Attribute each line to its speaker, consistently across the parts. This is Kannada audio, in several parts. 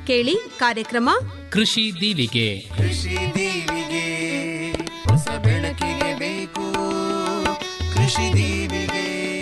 Speaker 1: ಕೇಳಿ ಕಾರ್ಯಕ್ರಮ
Speaker 2: ಕೃಷಿ ದೀವಿಗೆ
Speaker 3: ಕೃಷಿ ದೀವಿಗೆ ಹೊಸ ಬೆಳಕಿಗೆ ಬೇಕು ಕೃಷಿ ದೀವಿಗೆ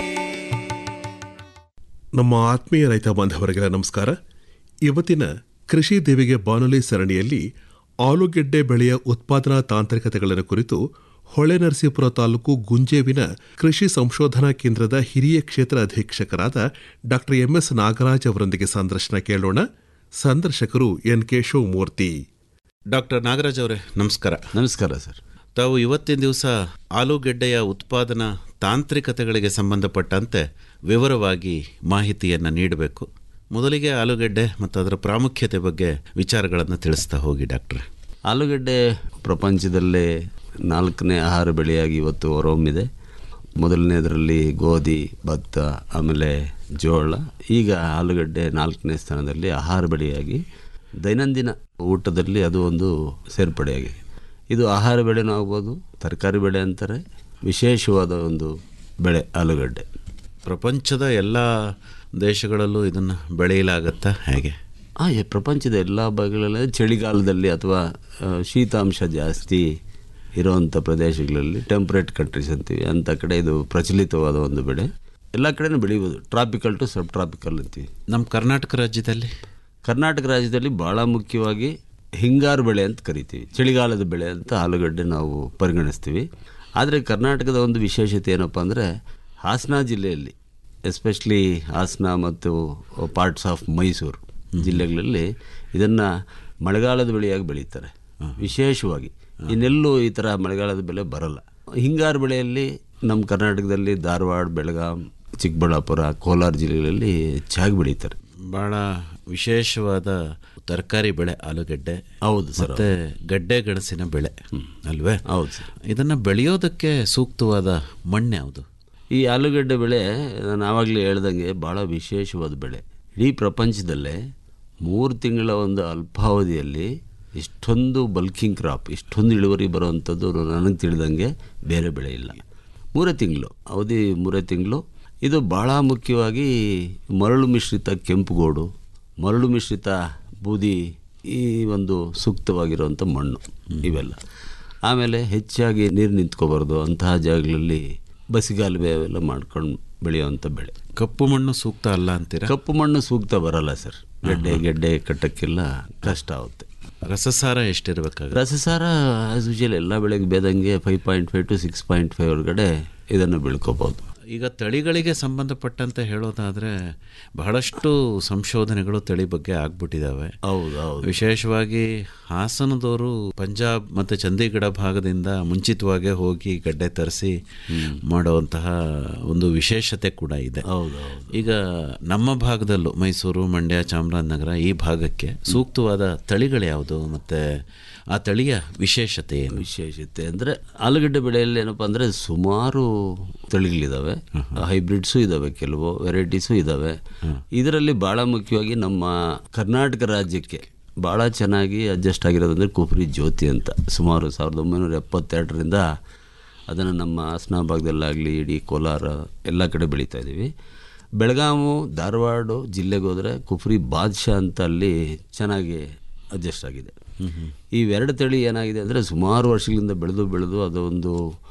Speaker 4: ನಮ್ಮ ಆತ್ಮೀಯ ರೈತ ಬಾಂಧವರಿಗೆಲ್ಲ ನಮಸ್ಕಾರ ಇವತ್ತಿನ ಕೃಷಿ ದೇವಿಗೆ ಬಾನುಲಿ ಸರಣಿಯಲ್ಲಿ ಆಲೂಗೆಡ್ಡೆ ಬೆಳೆಯ ಉತ್ಪಾದನಾ ತಾಂತ್ರಿಕತೆಗಳನ್ನು ಕುರಿತು ಹೊಳೆನರಸೀಪುರ ತಾಲೂಕು ಗುಂಜೇವಿನ ಕೃಷಿ ಸಂಶೋಧನಾ ಕೇಂದ್ರದ ಹಿರಿಯ ಕ್ಷೇತ್ರ ಅಧೀಕ್ಷಕರಾದ ಡಾ ಎಂಎಸ್ ನಾಗರಾಜ್ ಅವರೊಂದಿಗೆ ಸಂದರ್ಶನ ಕೇಳೋಣ ಸಂದರ್ಶಕರು N K Shivamurthy
Speaker 5: doctor Nagaraj ಅವರೇ ನಮಸ್ಕಾರ
Speaker 6: ನಮಸ್ಕಾರ ಸರ್
Speaker 5: ತಾವು ಇವತ್ತಿನ ದಿವಸ ಆಲೂಗೆಡ್ಡೆಯ ಉತ್ಪಾದನಾ ತಾಂತ್ರಿಕತೆಗಳಿಗೆ ಸಂಬಂಧಪಟ್ಟಂತೆ ವಿವರವಾಗಿ ಮಾಹಿತಿಯನ್ನು ನೀಡಬೇಕು ಮೊದಲಿಗೆ ಆಲೂಗೆಡ್ಡೆ ಮತ್ತು ಅದರ ಪ್ರಾಮುಖ್ಯತೆ ಬಗ್ಗೆ ವಿಚಾರಗಳನ್ನು ತಿಳಿಸ್ತಾ ಹೋಗಿ ಡಾಕ್ಟ್ರೆ
Speaker 6: ಆಲೂಗಡ್ಡೆ ಪ್ರಪಂಚದಲ್ಲೇ ನಾಲ್ಕನೇ ಆಹಾರ ಬೆಳೆಯಾಗಿ ಇವತ್ತು ಹೊರಹೊಮ್ಮಿದೆ ಮೊದಲನೇದರಲ್ಲಿ ಗೋಧಿ ಭತ್ತ ಆಮೇಲೆ ಜೋಳ ಈಗ ಆಲೂಗಡ್ಡೆ ನಾಲ್ಕನೇ ಸ್ಥಾನದಲ್ಲಿ ಆಹಾರ ಬೆಳೆಯಾಗಿ ದೈನಂದಿನ ಊಟದಲ್ಲಿ ಅದು ಒಂದು ಸೇರ್ಪಡೆಯಾಗಿದೆ ಇದು ಆಹಾರ ಬೆಳೆನೂ ಆಗ್ಬೋದು ತರಕಾರಿ ಬೆಳೆ ಅಂತಾರೆ ವಿಶೇಷವಾದ ಒಂದು ಬೆಳೆ ಆಲೂಗಡ್ಡೆ
Speaker 5: ಪ್ರಪಂಚದ ಎಲ್ಲ ದೇಶಗಳಲ್ಲೂ ಇದನ್ನು ಬೆಳೆಯಲಾಗತ್ತಾ ಹೇಗೆ
Speaker 6: ಹಾಂ ಈ ಪ್ರಪಂಚದ ಎಲ್ಲ ಭಾಗಗಳಲ್ಲಿ ಚಳಿಗಾಲದಲ್ಲಿ ಅಥವಾ ಆ, ಶೀತಾಂಶ ಜಾಸ್ತಿ ಇರುವಂಥ ಪ್ರದೇಶಗಳಲ್ಲಿ ಟೆಂಪ್ರೇಟ್ ಕಂಟ್ರೀಸ್ ಅಂತೀವಿ ಅಂಥ ಕಡೆ ಇದು ಪ್ರಚಲಿತವಾದ ಒಂದು ಬೆಳೆ ಎಲ್ಲ ಕಡೆನೂ ಬೆಳೀಬೋದು ಟ್ರಾಪಿಕಲ್ ಟು ಸಬ್ ಟ್ರಾಪಿಕಲ್ ಅಂತೀವಿ
Speaker 5: ನಮ್ಮ ಕರ್ನಾಟಕ ರಾಜ್ಯದಲ್ಲಿ
Speaker 6: ಕರ್ನಾಟಕ ರಾಜ್ಯದಲ್ಲಿ ಭಾಳ ಮುಖ್ಯವಾಗಿ ಹಿಂಗಾರು ಬೆಳೆ ಅಂತ ಕರಿತೀವಿ ಚಳಿಗಾಲದ ಬೆಳೆ ಅಂತ ಆಲೂಗಡ್ಡೆ ನಾವು ಪರಿಗಣಿಸ್ತೀವಿ ಆದರೆ ಕರ್ನಾಟಕದ ಒಂದು ವಿಶೇಷತೆ ಏನಪ್ಪ ಅಂದರೆ ಹಾಸನ ಜಿಲ್ಲೆಯಲ್ಲಿ ಎಸ್ಪೆಷಲಿ ಹಾಸನ ಮತ್ತು ಪಾರ್ಟ್ಸ್ ಆಫ್ ಮೈಸೂರು ಜಿಲ್ಲೆಗಳಲ್ಲಿ ಇದನ್ನು ಮಳೆಗಾಲದ ಬೆಳೆಯಾಗಿ ಬೆಳೀತಾರೆ ವಿಶೇಷವಾಗಿ ಇನ್ನೆಲ್ಲೂ ಈ ಥರ ಮಳೆಗಾಲದ ಬೆಳೆ ಬರಲ್ಲ ಹಿಂಗಾರು ಬೆಳೆಯಲ್ಲಿ ನಮ್ಮ ಕರ್ನಾಟಕದಲ್ಲಿ ಧಾರವಾಡ ಬೆಳಗಾಂ ಚಿಕ್ಕಬಳ್ಳಾಪುರ ಕೋಲಾರ ಜಿಲ್ಲೆಗಳಲ್ಲಿ ಹೆಚ್ಚಾಗಿ ಬೆಳೀತಾರೆ
Speaker 5: ಭಾಳ ವಿಶೇಷವಾದ ತರಕಾರಿ ಬೆಳೆ ಆಲೂಗೆಡ್ಡೆ
Speaker 6: ಹೌದು ಸರ್
Speaker 5: ಮತ್ತೆ ಗಡ್ಡೆ ಗೆಣಸಿನ ಬೆಳೆ ಅಲ್ವೇ
Speaker 6: ಹೌದು ಸರ್
Speaker 5: ಇದನ್ನು ಬೆಳೆಯೋದಕ್ಕೆ ಸೂಕ್ತವಾದ ಮಣ್ಣು ಯಾವುದು
Speaker 6: ಈ ಆಲೂಗಡ್ಡೆ ಬೆಳೆ ನಾನು ಆವಾಗಲೇ ಹೇಳ್ದಂಗೆ ಭಾಳ ವಿಶೇಷವಾದ ಬೆಳೆ ಇಡೀ ಪ್ರಪಂಚದಲ್ಲೇ ಮೂರು ತಿಂಗಳ ಒಂದು ಅಲ್ಪಾವಧಿಯಲ್ಲಿ ಇಷ್ಟೊಂದು ಬಲ್ಕಿಂಗ್ ಕ್ರಾಪ್ ಇಷ್ಟೊಂದು ಇಳುವರಿ ಬರುವಂಥದ್ದು ನನಗೆ ತಿಳಿದಂಗೆ ಬೇರೆ ಬೆಳೆ ಇಲ್ಲ ಮೂರೇ ತಿಂಗಳು ಅವಧಿ ಮೂರೇ ತಿಂಗಳು ಇದು ಭಾಳ ಮುಖ್ಯವಾಗಿ ಮರಳು ಮಿಶ್ರಿತ ಕೆಂಪುಗೋಡು ಮರಳು ಮಿಶ್ರಿತ ಬೂದಿ ಈ ಒಂದು ಸೂಕ್ತವಾಗಿರುವಂಥ ಮಣ್ಣು ಇವೆಲ್ಲ ಆಮೇಲೆ ಹೆಚ್ಚಾಗಿ ನೀರು ನಿಂತ್ಕೋಬಾರ್ದು ಅಂತಹ ಜಾಗಗಳಲ್ಲಿ ಬಸಿಗಾಲುವೆ ಅವೆಲ್ಲ ಮಾಡ್ಕೊಂಡು ಬೆಳೆಯುವಂಥ ಬೆಳೆ
Speaker 5: ಕಪ್ಪು ಮಣ್ಣು ಸೂಕ್ತ ಅಲ್ಲ ಅಂತೀರಾ
Speaker 6: ಕಪ್ಪು ಮಣ್ಣು ಸೂಕ್ತ ಬರಲ್ಲ ಸರ್ ಗೆಡ್ಡೆ ಗೆಡ್ಡೆ ಕಟ್ಟಕ್ಕೆಲ್ಲ ಕಷ್ಟ ಆಗುತ್ತೆ
Speaker 5: ರಸಸಾರ ಎಷ್ಟಿರ್ಬೇಕಾಗ
Speaker 6: ರಸಸಾರ ಆಸ್ ಯೂಶಲ್ ಎಲ್ಲ ಬೆಳೆಗೆ ಬೇದಂಗೆ five point five to six point five ಒಳಗಡೆ ಇದನ್ನು ಬೆಳ್ಕೋಬೋದು
Speaker 5: ಈಗ ತಳಿಗಳಿಗೆ ಸಂಬಂಧಪಟ್ಟಂತೆ ಹೇಳೋದಾದ್ರೆ ಬಹಳಷ್ಟು ಸಂಶೋಧನೆಗಳು ತಳಿ ಬಗ್ಗೆ ಆಗ್ಬಿಟ್ಟಿದ್ದಾವೆ
Speaker 6: ಹೌದು ಹೌದು
Speaker 5: ವಿಶೇಷವಾಗಿ ಹಾಸನದವರು ಪಂಜಾಬ್ ಮತ್ತು ಚಂಡೀಗಢ ಭಾಗದಿಂದ ಮುಂಚಿತವಾಗೇ ಹೋಗಿ ಗಡ್ಡೆ ತರಿಸಿ ಮಾಡುವಂತಹ ಒಂದು ವಿಶೇಷತೆ ಕೂಡ ಇದೆ
Speaker 6: ಹೌದು ಹೌದು
Speaker 5: ಈಗ ನಮ್ಮ ಭಾಗದಲ್ಲೂ ಮೈಸೂರು ಮಂಡ್ಯ ಚಾಮರಾಜನಗರ ಈ ಭಾಗಕ್ಕೆ ಸೂಕ್ತವಾದ ತಳಿಗಳು ಯಾವುದು ಮತ್ತು ಆ ತಳಿಯ ವಿಶೇಷತೆ ಏನು
Speaker 6: ವಿಶೇಷತೆ ಅಂದರೆ ಆಲೂಗಡ್ಡೆ ಬೆಳೆಯಲ್ಲಿ ಏನಪ್ಪ ಅಂದರೆ ಸುಮಾರು ತಳಿಗಳಿದ್ದಾವೆ ಹೈಬ್ರಿಡ್ಸು ಇದ್ದಾವೆ ಕೆಲವು ವೆರೈಟೀಸು ಇದ್ದಾವೆ ಇದರಲ್ಲಿ ಭಾಳ ಮುಖ್ಯವಾಗಿ ನಮ್ಮ ಕರ್ನಾಟಕ ರಾಜ್ಯಕ್ಕೆ ಭಾಳ ಚೆನ್ನಾಗಿ ಅಡ್ಜಸ್ಟ್ ಆಗಿರೋದಂದರೆ ಕುಫ್ರಿ ಜ್ಯೋತಿ ಅಂತ ಸುಮಾರು ಸಾವಿರದ ಒಂಬೈನೂರ ಎಪ್ಪತ್ತೆರಡರಿಂದ ಅದನ್ನು ನಮ್ಮ ಹಾಸನ ಭಾಗದಲ್ಲಾಗಲಿ ಇಡೀ ಕೋಲಾರ ಎಲ್ಲ ಕಡೆ ಬೆಳೀತಾ ಇದ್ದೀವಿ ಬೆಳಗಾವು ಧಾರವಾಡ ಜಿಲ್ಲೆಗೆ ಹೋದರೆ ಕುಫ್ರಿ ಬಾದ್ಶಾ ಅಂತ ಅಲ್ಲಿ ಚೆನ್ನಾಗಿ ಅಡ್ಜಸ್ಟ್ ಆಗಿದೆ ಇವೆರಡು ತಳಿ ಏನಾಗಿದೆ ಅಂದರೆ ಸುಮಾರು ವರ್ಷಗಳಿಂದ ಬೆಳೆದು ಬೆಳೆದು ಅದು ಒಂದು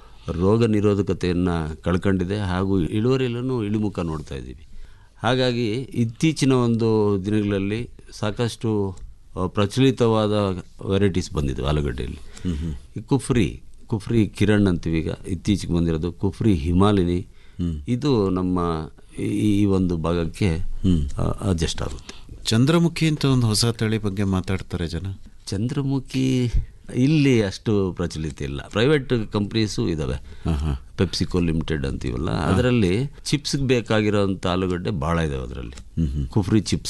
Speaker 6: ರೋಗ ನಿರೋಧಕತೆಯನ್ನು ಕಳ್ಕೊಂಡಿದೆ ಹಾಗೂ ಇಳುವರಿಯಲ್ಲೂ ಇಳಿಮುಖ ನೋಡ್ತಾ ಇದ್ದೀವಿ ಹಾಗಾಗಿ ಇತ್ತೀಚಿನ ಒಂದು ದಿನಗಳಲ್ಲಿ ಸಾಕಷ್ಟು ಆ, ಪ್ರಚಲಿತವಾದ ವೆರೈಟೀಸ್ ಬಂದಿದ್ದವು ಆಲೂಗಡ್ಡೆಯಲ್ಲಿ ಈ ಕುಫ್ರಿ ಕುಫ್ರಿ ಕಿರಣ್ ಅಂತೀವಿ ಈಗ ಇತ್ತೀಚೆಗೆ ಬಂದಿರೋದು ಕುಫ್ರಿ ಹಿಮಾಲಿನಿ ಇದು ನಮ್ಮ ಈ- ಈ ಒಂದು ಭಾಗಕ್ಕೆ ಅಡ್ಜಸ್ಟ್ ಆಗುತ್ತೆ
Speaker 5: ಚಂದ್ರಮುಖಿ ಅಂತ ಒಂದು ಹೊಸ ತಳಿ ಬಗ್ಗೆ ಮಾತಾಡ್ತಾರೆ ಜನ
Speaker 6: ಚಂದ್ರಮುಖಿ ಇಲ್ಲಿ ಅಷ್ಟು ಪ್ರಚಲಿತ ಇಲ್ಲ ಪ್ರೈವೇಟ್ ಕಂಪ್ನೀಸು ಇದ್ದಾವೆ ಪೆಪ್ಸಿಕೋ ಲಿಮಿಟೆಡ್ ಅಂತೀವಲ್ಲ ಅದರಲ್ಲಿ ಚಿಪ್ಸ್ಗೆ ಬೇಕಾಗಿರೋಂಥ ಆಲೂಗಡ್ಡೆ ಭಾಳ ಇದಾವೆ ಅದರಲ್ಲಿ ಕುಫ್ರಿ ಚಿಪ್ಸ್